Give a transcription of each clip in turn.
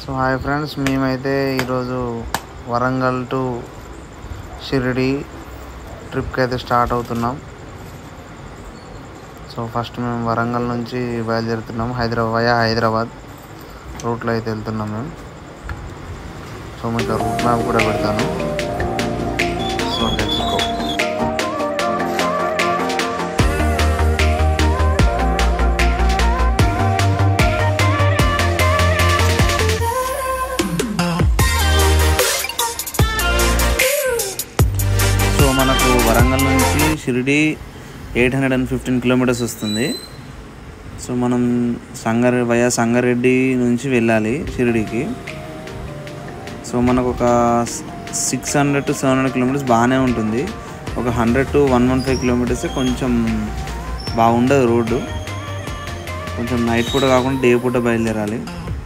so hi friends మేమైతే ఈరోజు Warangal to Shirdi ట్రిప్కి అయితే స్టార్ట్ అవుతున్నాం సో ఫస్ట్ మేము వరంగల్ నుంచి బయలుదేరుతున్నాం హైదరాబాద్ వయా హైదరాబాద్ రూట్లో అయితే వెళ్తున్నాం మేము సో మీకు రూట్ మ్యాప్ కూడా పెడతాను సో లెట్స్ గో సో మనకు వరంగల్ నుంచి Shirdi eight hundred and fifteen kilometres వస్తుంది సో మనం సంగారె వయా సంగారెడ్డి నుంచి వెళ్ళాలి షిరిడికి సో మనకు ఒక six hundred to seven hundred kilometres బాగానే ఉంటుంది ఒక hundred to one one five kilometres కొంచెం బాగుండదు రోడ్డు కొంచెం నైట్ పూట కాకుండా డే పూట బయలుదేరాలి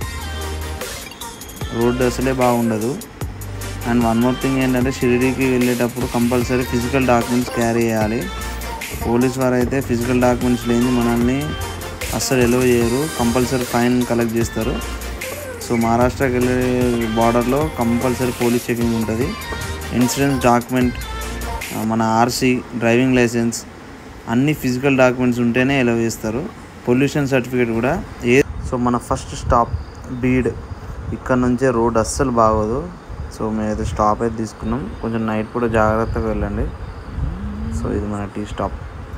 రోడ్డు అసలే బాగుండదు అండ్ వన్ మోర్ థింగ్ ఏంటంటే షిరిడీకి వెళ్ళేటప్పుడు కంపల్సరీ ఫిజికల్ డాక్యుమెంట్స్ క్యారీ చేయాలి పోలీస్ వారు అయితే ఫిజికల్ డాక్యుమెంట్స్ లేని మనల్ని అస్సలు ఎలవ్ చేయరు కంపల్సరీ ఫైన్ కలెక్ట్ చేస్తారు సో మహారాష్ట్రకి వెళ్ళే బార్డర్లో కంపల్సరీ పోలీస్ చెకింగ్ ఉంటుంది ఇన్సూరెన్స్ డాక్యుమెంట్ మన ఆర్సీ డ్రైవింగ్ లైసెన్స్ అన్ని ఫిజికల్ డాక్యుమెంట్స్ ఉంటేనే ఎలవ్ చేస్తారు పొల్యూషన్ సర్టిఫికేట్ కూడా ఏ సో మన ఫస్ట్ స్టాప్ బీడ్ ఇక్కడ నుంచే రోడ్ అస్సలు బాగోదు సో మేమైతే స్టాప్ అయితే తీసుకున్నాం కొంచెం నైట్ కూడా జాగ్రత్తగా వెళ్ళండి సో ఇది మన tea stop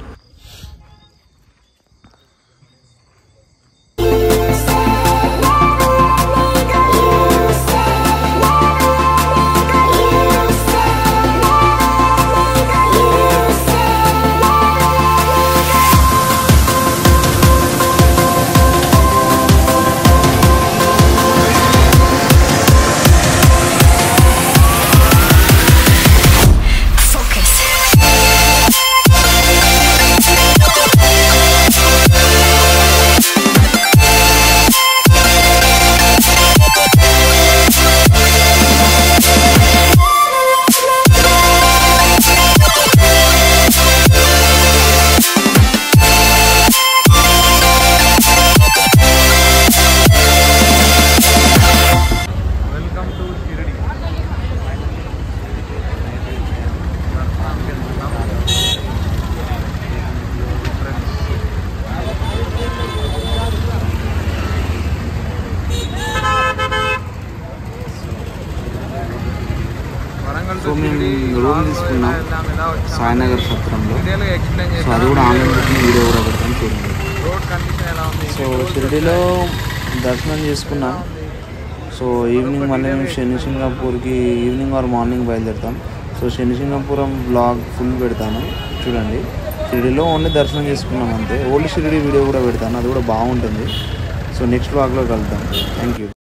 welcome to Shirdi so మేము రూమ్ తీసుకున్నాం సాయినగర్ సత్రంలో సో అది కూడా ఆన్లైన్ బుకింగ్ వీడియో కూడా పెడతాను చూడండి సో షిరిడిలో దర్శనం చేసుకున్నాం సో ఈవినింగ్ మళ్ళీ మేము శని సింగాపూర్కి ఈవినింగ్ ఆర్ మార్నింగ్ బయలుదేరుతాం so Shani Shingnapur blog full పెడతాను చూడండి షిరిడిలో ఓన్లీ దర్శనం చేసుకున్నాం అంతే ఓల్డ్ షిరిడి వీడియో కూడా పెడతాను అది కూడా బాగుంటుంది సో నెక్స్ట్ బ్లాగ్లో కలుద్దాం థ్యాంక్ యూ